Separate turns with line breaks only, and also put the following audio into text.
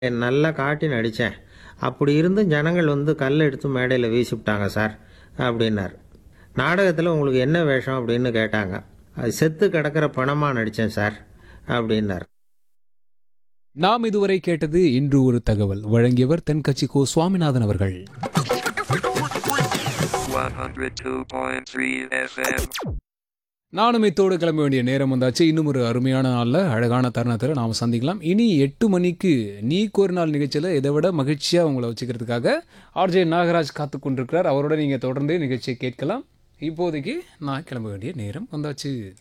நல்லா காட்டி நடித்தேன் அப்படி இருந்தும் ஜனங்கள் வந்து கல் எடுத்து மேடையில் வீசிவிட்டாங்க சார் அப்படின்னார் நாடகத்தில் உங்களுக்கு என்ன வேஷம் அப்படின்னு கேட்டாங்க அது செத்து கிடக்கிற பணமாக நடித்தேன் சார் அப்படின்னார்
நாம் இதுவரை கேட்டது இன்று ஒரு தகவல் வழங்கியவர் தென்கட்சி கோ சுவாமிநாதன் அவர்கள்
102.3 FM.
நானும் இத்தோடு கிளம்ப வேண்டிய நேரம் வந்தாச்சு இன்னும் ஒரு அருமையான நாளில் அழகான தருணத்தில் நாம் சந்திக்கலாம் இனி எட்டு மணிக்கு நீ ஒரு நாள் நிகழ்ச்சியில் இதை விட மகிழ்ச்சியாக உங்களை வச்சுக்கிறதுக்காக ஆர்ஜே நாகராஜ் காத்து கொண்டிருக்கிறார் அவரோட நீங்கள் தொடர்ந்து நிகழ்ச்சியை கேட்கலாம் இப்போதைக்கு நான் கிளம்ப வேண்டிய நேரம் வந்தாச்சு